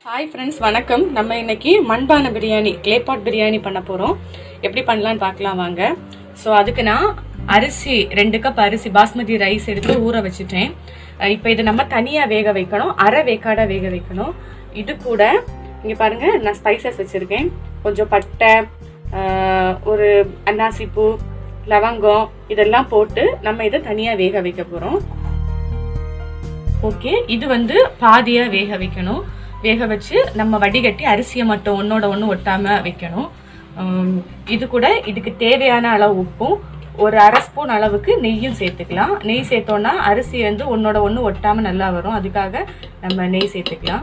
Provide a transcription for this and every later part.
hi friends வணக்கம் நம்ம இன்னைக்கு மண்பானை பிரியாணி கிளேபாட் பிரியாணி பண்ண போறோம் எப்படி பண்ணலாம்னு பார்க்கலாம் வாங்க ஸோ அதுக்கு நான் அரிசி ரெண்டு கப் அரிசி பாஸ்மதி ரைஸ் எடுத்து ஊற வச்சுட்டேன் அஹ் இப்போ இதை நம்ம தனியா வேக வைக்கணும் அரை வேக்காடா வேக வைக்கணும் இது கூட இங்க பாருங்க நான் ஸ்பைசஸ் வச்சிருக்கேன் கொஞ்சம் பட்டை அஹ் ஒரு அன்னாசி பூ லவங்கம் இதெல்லாம் போட்டு நம்ம இதை தனியா வேக வைக்க போறோம் ஓகே இது வந்து பாதியா வேக வைக்கணும் வேக வச்சு நம்ம வடிகட்டி அரிசியை மட்டும் ஒன்னோட ஒன்று ஒட்டாம வைக்கணும் உம், இது கூட இதுக்கு தேவையான அளவு உப்பும் ஒரு அரை ஸ்பூன் அளவுக்கு நெய்யும் சேர்த்துக்கலாம் நெய் சேர்த்தோம்னா அரிசி வந்து ஒன்னோட ஒன்று ஒட்டாம நல்லா வரும் அதுக்காக நம்ம நெய் சேர்த்துக்கலாம்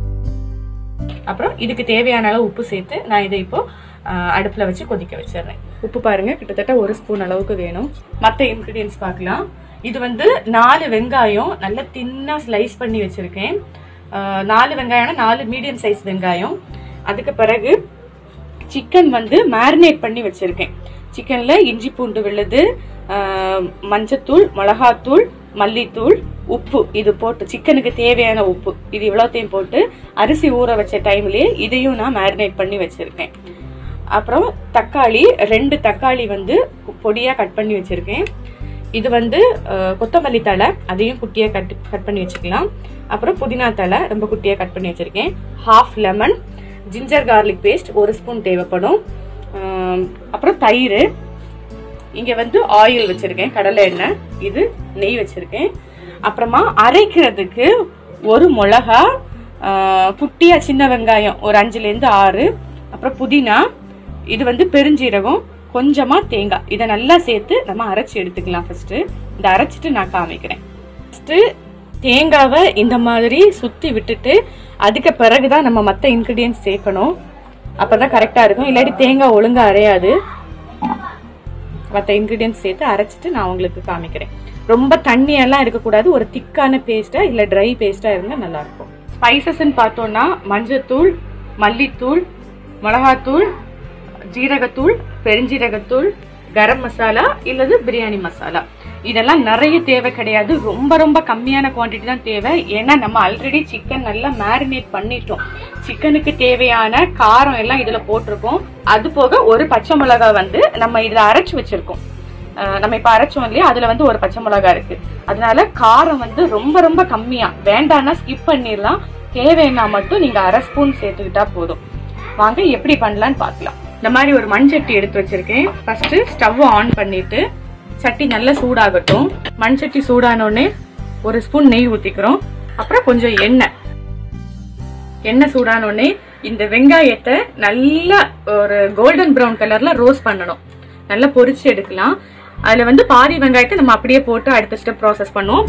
அப்புறம் இதுக்கு தேவையான அளவு உப்பு சேர்த்து நான் இதை இப்போ ஆஹ், அடுப்புல வச்சு கொதிக்க வச்சிடுறேன் உப்பு பாருங்க கிட்டத்தட்ட ஒரு ஸ்பூன் அளவுக்கு வேணும் மற்ற இன்கிரீடியன்ஸ் பார்க்கலாம் இது வந்து நாலு வெங்காயம் நல்லா தின்னா ஸ்லைஸ் பண்ணி வச்சிருக்கேன் ஆஹ், நாலு வெங்காயம்னா நாலு மீடியம் சைஸ் வெங்காயம் அதுக்கு பிறகு சிக்கன் வந்து மேரினேட் பண்ணி வச்சிருக்கேன் சிக்கன்ல இஞ்சி பூண்டு விழுது ஆஹ், மஞ்சத்தூள் மிளகாத்தூள் மல்லித்தூள் உப்பு இது போட்டு சிக்கனுக்கு தேவையான உப்பு இது இவ்வளோத்தையும் போட்டு அரிசி ஊற வச்ச டைம்லயே இதையும் நான் மேரினேட் பண்ணி வச்சிருக்கேன் அப்புறம் தக்காளி ரெண்டு தக்காளி வந்து பொடியா கட் பண்ணி வச்சிருக்கேன் இது வந்து அஹ், கொத்தமல்லி தழை அதையும் குட்டியா கட் கட் பண்ணி வச்சுக்கலாம் அப்புறம் புதினா தழை ரொம்ப குட்டியா கட் பண்ணி வச்சிருக்கேன் half lemon ginger garlic paste ஒரு ஸ்பூன் தேவைப்படும் ஆம், அப்புறம் தயிர் இங்க வந்து ஆயில் வச்சிருக்கேன் கடலை எண்ணெய் இது நெய் வச்சிருக்கேன் அப்புறமா அரைக்கிறதுக்கு ஒரு மிளகா ஆ, குட்டியா சின்ன வெங்காயம் ஒரு அஞ்சுல இருந்து ஆறு அப்புறம் புதினா இது வந்து பெருஞ்சீரகம் கொஞ்சமா தேங்காய் இதை நல்லா சேர்த்து நம்ம அரைச்சு எடுத்துக்கலாம் ஃபர்ஸ்ட் இந்த அரைச்சிட்டு நான் காமிக்கிறேன் ஃபர்ஸ்ட் தேங்காவை இந்த மாதிரி சுத்தி விட்டுட்டு அதுக்கு பிறகுதான் நம்ம மற்ற இன்கிரீடியன்ஸ் சேர்க்கணும் அப்பதான் கரெக்டா இருக்கும் இல்லாட்டி தேங்காய் ஒழுங்கா அரையாது மற்ற இன்கிரீடியன்ஸ் சேர்த்து அரைச்சிட்டு நான் உங்களுக்கு காமிக்கிறேன் ரொம்ப தண்ணியெல்லாம் இருக்கக்கூடாது ஒரு திக்கான பேஸ்டா இல்ல ட்ரை பேஸ்டா இருந்தா நல்லா இருக்கும் ஸ்பைசஸ்ன்னு பார்த்தோம்னா மஞ்சத்தூள் மல்லித்தூள் மிளகாத்தூள் ஜீரகத்தூள் பெருஞ்சீரகத்தூள் கரம் மசாலா இல்லது பிரியாணி மசாலா இதெல்லாம் நிறைய தேவை கிடையாது ரொம்ப ரொம்ப கம்மியான குவாண்டிட்டி தான் தேவை ஏன்னா நம்ம ஆல்ரெடி சிக்கன் நல்லா மேரினேட் பண்ணிட்டோம் சிக்கனுக்கு தேவையான காரம் எல்லாம் இதுல போட்டிருக்கோம் அது போக ஒரு பச்சை மிளகாய் வந்து நம்ம இதுல அரைச்சு வச்சிருக்கோம் அஹ் நம்ம இப்ப அரைச்சோம் இல்லையா அதுல வந்து ஒரு பச்சை மிளகாய் இருக்கு அதனால காரம் வந்து ரொம்ப ரொம்ப கம்மியா வேண்டாம்னா ஸ்கிப் பண்ணிடலாம் தேவைன்னா மட்டும் நீங்க அரை ஸ்பூன் சேர்த்துக்கிட்டா போதும் வாங்க எப்படி பண்ணலாம்னு பார்க்கலாம் இந்த மாதிரி ஒரு மண் சட்டி எடுத்து வச்சிருக்கேன் ஃபர்ஸ்ட் ஸ்டவ் ஆன் பண்ணிட்டு சட்டி நல்லா சூடாகட்டும் மண் சட்டி சூடான உடனே ஒரு ஸ்பூன் நெய் ஊத்திக்கிறோம் அப்புறம் கொஞ்சம் எண்ணெய் எண்ணெய் சூடான உடனே இந்த வெங்காயத்தை நல்லா ஒரு கோல்டன் ப்ரௌன் கலர்ல ரோஸ்ட் பண்ணணும் நல்லா பொரிச்சு எடுக்கலாம் அதுல வந்து பாதி வெங்காயத்தை நம்ம அப்படியே போட்டு அடுத்த ஸ்டெப் ப்ராசஸ் பண்ணுவோம்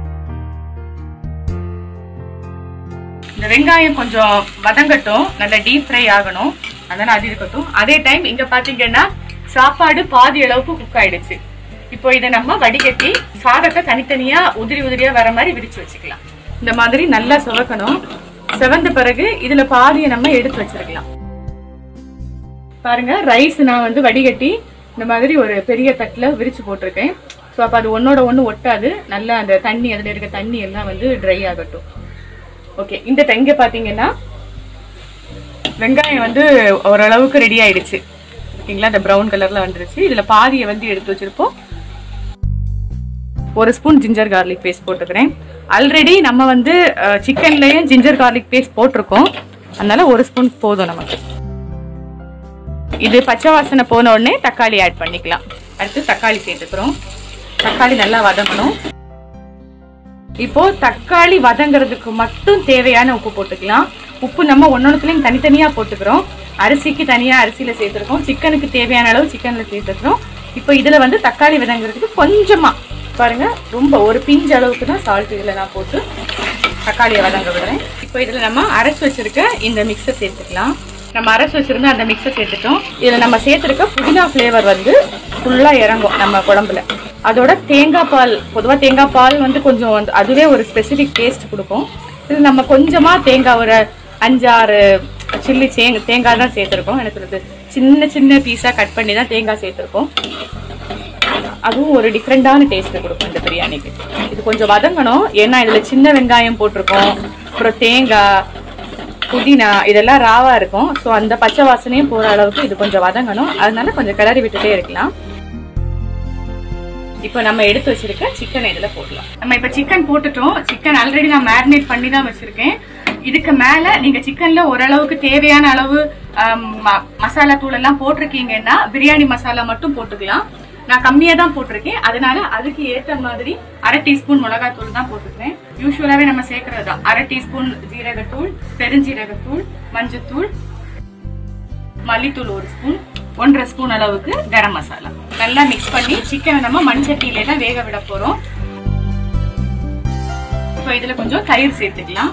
இந்த வெங்காயம் கொஞ்சம் வதங்கட்டும் நல்லா டீப் ஃப்ரை ஆகணும் அதனால அது இருக்கட்டும் அதே டைம் இங்க பாத்தீங்கன்னா சாப்பாடு பாதி அளவுக்கு குக் ஆயிடுச்சு இப்போ இதை நம்ம வடிகட்டி சாதத்தை தனித்தனியா உதிரி உதிரியா வர மாதிரி விரிச்சு வச்சுக்கலாம் இந்த மாதிரி நல்லா சுவக்கணும் செவந்த பிறகு இதுல பாதியை நம்ம எடுத்து வச்சிருக்கலாம் பாருங்க ரைஸ் நான் வந்து வடிகட்டி இந்த மாதிரி ஒரு பெரிய தட்டுல விரிச்சு போட்டிருக்கேன் ஸோ அப்போ அது ஒன்னோட ஒன்று ஒட்டாது நல்லா அந்த தண்ணி அதில் இருக்க தண்ணி எல்லாம் வந்து ட்ரை ஆகட்டும் ஓகே இந்த டெங்க பாத்தீங்கன்னா வெங்காயம் வந்து ஓரளவுக்கு ரெடி ஆயிடுச்சு ஓகேங்களா இந்த ப்ரௌன் கலர்ல வந்துருச்சு இதுல பாதியை வந்து எடுத்து வச்சிருப்போம் ஒரு ஸ்பூன் ஜிஞ்சர் கார்லிக் பேஸ்ட் போட்டுக்கிறேன் ஆல்ரெடி நம்ம வந்து சிக்கன்லயும் ஜிஞ்சர் கார்லிக் பேஸ்ட் போட்டிருக்கோம் அதனால ஒரு ஸ்பூன் போதும் நமக்கு இது பச்சை வாசனை போன உடனே தக்காளி ஆட் பண்ணிக்கலாம் அடுத்து தக்காளி சேர்த்துக்கிறோம் தக்காளி நல்லா வதங்கணும் இப்போ தக்காளி வதங்குறதுக்கு மட்டும் தேவையான உப்பு போட்டுக்கலாம் உப்பு நம்ம ஒன்னொன்னுத்துலயும் தனித்தனியா போட்டுக்கிறோம் அரிசிக்கு தனியா அரிசியில சேர்த்துருக்கோம் சிக்கனுக்கு தேவையான அளவு சிக்கன்ல சேர்த்துக்கிறோம் இப்போ இதுல வந்து தக்காளி வதங்குறதுக்கு கொஞ்சமா பாருங்க ரொம்ப ஒரு பிஞ்சு அளவுக்கு தான் சால்ட் இதுல நான் போட்டு தக்காளியை வதங்க விடுறேன் இப்போ இதுல நம்ம அரைச்சு வச்சிருக்க இந்த மிக்ஸை சேர்த்துக்கலாம் நம்ம அரைச்சு வச்சிருந்த அந்த மிக்ஸை சேர்த்துட்டோம் இதுல நம்ம சேர்த்திருக்க புதினா ஃப்ளேவர் வந்து ஃபுல்லா இறங்கும் நம்ம குழம்புல அதோட தேங்காய் பால் பொதுவா தேங்காய் பால் வந்து கொஞ்சம் வந்து அதுவே ஒரு ஸ்பெசிபிக் டேஸ்ட் கொடுக்கும் இது நம்ம கொஞ்சமா தேங்காய் ஒரு அஞ்சாறு சில்லி தேங்க தேங்காய் தான் சேர்த்துருக்கோம் என்ன சொல்றது சின்ன சின்ன பீஸா கட் பண்ணி தான் தேங்காய் சேர்த்துருக்கோம் அதுவும் ஒரு டிஃப்ரெண்டான டேஸ்ட் கொடுக்கும் இந்த பிரியாணிக்கு இது கொஞ்சம் வதங்கணும் ஏன்னா இதுல சின்ன வெங்காயம் போட்டிருக்கோம் அப்புறம் தேங்காய் புதினா இதெல்லாம் ராவா இருக்கும் ஸோ அந்த பச்சை வாசனையும் போற அளவுக்கு இது கொஞ்சம் வதங்கணும் அதனால கொஞ்சம் கிளறி விட்டுட்டே இருக்கலாம் இப்போ நம்ம எடுத்து வச்சிருக்க சிக்கன் இதுல போடலாம் நம்ம இப்ப சிக்கன் போட்டுட்டோம் சிக்கன் ஆல்ரெடி நான் மேரினேட் பண்ணி தான் வச்சிருக்கேன் இதுக்கு மேல நீங்க சிக்கன்ல ஓரளவுக்கு தேவையான அளவு ஆம், ம- மசாலா தூள் எல்லாம் போட்டிருக்கீங்கன்னா பிரியாணி மசாலா மட்டும் போட்டுக்கலாம் நான் கம்மியா தான் போட்டிருக்கேன் அதனால அதுக்கு ஏத்த மாதிரி அரை டீஸ்பூன் மிளகாய் தூள் தான் போட்டுக்கிறேன் யூஸ்வலாவே நம்ம சேர்க்கறது தான் அரை டீஸ்பூன் ஜீரகத்தூள் பெருஞ்சீரகத்தூள் மஞ்சத்தூள் மல்லித்தூள் ஒரு ஸ்பூன் ஒன்றரை ஸ்பூன் அளவுக்கு கரம் மசாலா நல்லா மிக்ஸ் பண்ணி சிக்கனை நம்ம மண் சட்டியில தான் வேக விட போறோம் இப்போ இதுல கொஞ்சம் தயிர் சேர்த்துக்கலாம்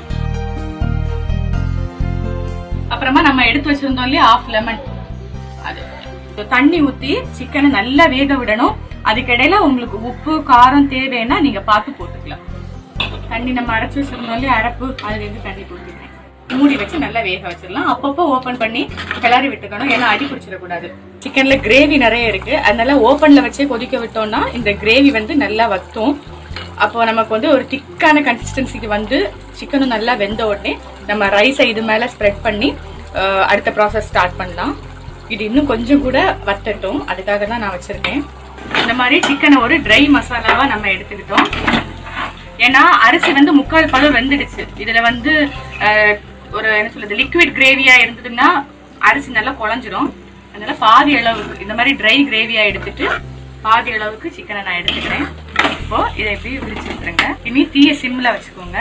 அப்புறமா நம்ம எடுத்து வச்சிருந்தோம் இல்லையா ஆஃப் லெமன் அது இப்போ தண்ணி ஊத்தி சிக்கனை நல்லா வேக விடணும் அதுக்கிடையில உங்களுக்கு உப்பு காரம் தேவைன்னா நீங்க பார்த்து போட்டுக்கலாம் தண்ணி நம்ம அரைச்சு வச்சிருந்தோம் இல்லையா அரைப்பு அதுல இருந்து தண்ணி போட்டுக்கிறேன் மூடி வச்சு நல்லா வேக வச்சிடலாம் அப்பப்போ ஓபன் பண்ணி கிளறி விட்டுக்கணும் ஏன்னா அடி பிடிச்சிடக்கூடாது சிக்கன்ல கிரேவி நிறைய இருக்கு அதனால ஓபன்ல வச்சே கொதிக்க விட்டோம்னா இந்த கிரேவி வந்து நல்லா வத்தும் அப்போ நமக்கு வந்து ஒரு திக்கான கன்சிஸ்டன்சிக்கு வந்து சிக்கனும் நல்லா வெந்த உடனே நம்ம ரைஸை இது மேல ஸ்ப்ரெட் பண்ணி அஹ், அடுத்த ப்ராசஸ் ஸ்டார்ட் பண்ணலாம் இது இன்னும் கொஞ்சம் கூட வத்தட்டும் அதுக்காக தான் நான் வச்சிருக்கேன் இந்த மாதிரி சிக்கனை ஒரு ட்ரை மசாலாவா நம்ம எடுத்துக்கிட்டோம் ஏன்னா அரிசி வந்து முக்கால் பழம் வெந்துடுச்சு இதுல வந்து அஹ், ஒரு என்ன சொல்றது லிக்விட் கிரேவியா இருந்ததுன்னா அரிசி நல்லா குழஞ்சிரும் அதனால பாதி அளவுக்கு இந்த மாதிரி ட்ரை கிரேவியா எடுத்துட்டு பாதி அளவுக்கு சிக்கனை நான் எடுத்துக்கிறேன் இப்போ இதை எப்படி விரிச்சு விட்டுருங்க இனி தீய சிம்ல வச்சுக்கோங்க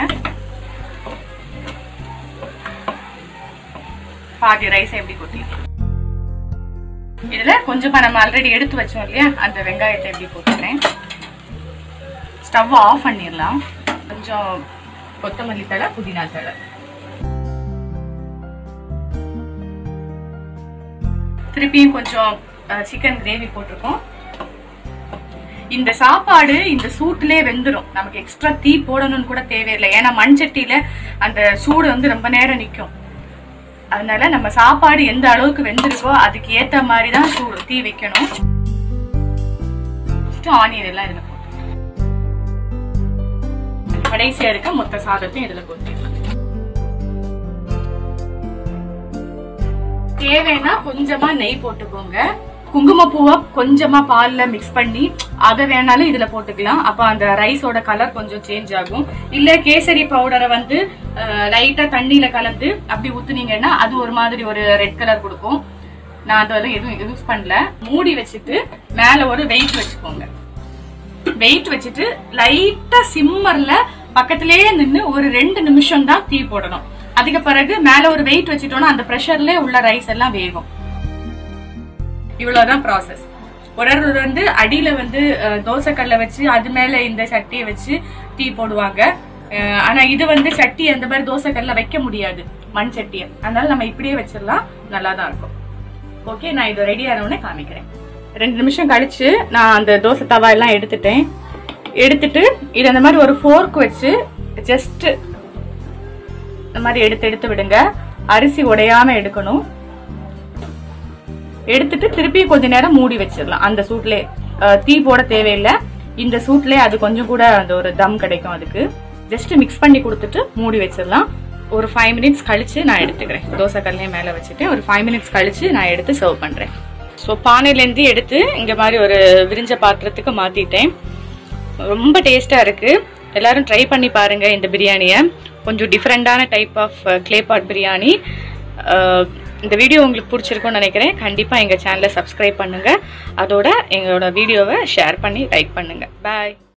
பாதி ரைஸ் எப்படி கொட்டிக்கலாம் இதுல கொஞ்சமா நம்ம ஆல்ரெடி எடுத்து வச்சோம் இல்லையா அந்த வெங்காயத்தை எப்படி போட்டுக்கிறேன் ஸ்டவ் ஆஃப் பண்ணிடலாம் கொஞ்சம் கொத்தமல்லி தழை புதினா தழை திருப்பியும் கொஞ்சம் சிக்கன் கிரேவி போட்டிருக்கோம் இந்த சாப்பாடு இந்த சூட்டுலயே வெந்துரும் நமக்கு எக்ஸ்ட்ரா தீ போடணும்னு கூட தேவையில்லை ஏன்னா மண் சட்டியில அந்த சூடு வந்து ரொம்ப நேரம் நிக்கும் அதனால நம்ம சாப்பாடு எந்த அளவுக்கு வெந்திருக்கோ அதுக்கு ஏத்த மாதிரி தான் சூடு தீ வைக்கணும் ஆனியன் எல்லாம் இதுல போட்டு கடைசியா இருக்க மொத்த சாதத்தையும் இதுல கொட்டிடலாம் தேவைன்னா கொஞ்சமா நெய் போட்டுக்கோங்க குங்குமப்பூவை கொஞ்சமா பால்ல மிக்ஸ் பண்ணி அதை வேணாலும் இதுல போட்டுக்கலாம் அப்ப அந்த ரைஸோட கலர் கொஞ்சம் சேஞ்ச் ஆகும் இல்ல கேசரி பவுடரை வந்து லைட்டா தண்ணியில கலந்து அப்படி ஊத்துனீங்கன்னா அது ஒரு மாதிரி ஒரு ரெட் கலர் கொடுக்கும் நான் அதெல்லாம் எதுவும் யூஸ் பண்ணல மூடி வச்சுட்டு மேல ஒரு வெயிட் வச்சுக்கோங்க வெயிட் வச்சுட்டு லைட்டா சிம்மர்ல பக்கத்திலேயே நின்னு ஒரு ரெண்டு நிமிஷம் தான் தீ போடணும் அதுக்கு பிறகு மேல ஒரு வெயிட் வச்சுட்டோம்னா அந்த ப்ரெஷர்ல உள்ள ரைஸ் எல்லாம் வேகும் இவ்வளவுதான் ப்ராசஸ் ஒரு ஒரு வந்து அடியில வந்து அஹ், தோசைக்கல்ல வச்சு அது மேல இந்த சட்டியை வச்சு டீ போடுவாங்க அஹ், ஆனா இது வந்து சட்டி அந்த மாதிரி தோசைக்கல்ல வைக்க முடியாது மண் சட்டியை அதனால நம்ம இப்படியே வச்சிடலாம் நல்லா தான் இருக்கும் ஓகே நான் இது ரெடி ஆனவுடனே காமிக்கிறேன் ரெண்டு நிமிஷம் கழிச்சு நான் அந்த தோசை தவா எல்லாம் எடுத்துட்டேன் எடுத்துட்டு இது அந்த மாதிரி ஒரு ஃபோர்க் வச்சு ஜஸ்ட் இந்த மாதிரி எடுத்து எடுத்து விடுங்க அரிசி உடையாம எடுக்கணும் எடுத்துட்டு திருப்பி கொஞ்ச நேரம் மூடி வச்சிடலாம் அந்த சூட்லே அஹ், தீ போட தேவையில்லை இந்த சூட்லயே அது கொஞ்சம் கூட அந்த ஒரு தம் கிடைக்கும் அதுக்கு ஜஸ்ட் மிக்ஸ் பண்ணி கொடுத்துட்டு மூடி வச்சிடலாம் ஒரு ஃபைவ் மினிட்ஸ் கழிச்சு நான் எடுத்துக்கிறேன் தோசை கல்லையும் மேல வச்சுட்டு ஒரு ஃபைவ் மினிட்ஸ் கழிச்சு நான் எடுத்து சர்வ் பண்றேன் ஸோ பானையிலேருந்து எடுத்து இங்க மாதிரி ஒரு விரிஞ்ச பாத்திரத்துக்கு மாத்திட்டேன் ரொம்ப டேஸ்டா இருக்கு எல்லாரும் ட்ரை பண்ணி பாருங்க இந்த பிரியாணியை கொஞ்சம் டிஃப்ரெண்டான type of clay pot biryani அஹ், இந்த வீடியோ உங்களுக்கு பிடிச்சிருக்கும்னு நினைக்கிறேன் கண்டிப்பா எங்க சேனலை சப்ஸ்கிரைப் பண்ணுங்க அதோட எங்களோட வீடியோவை ஷேர் பண்ணி லைக் பண்ணுங்க பாய்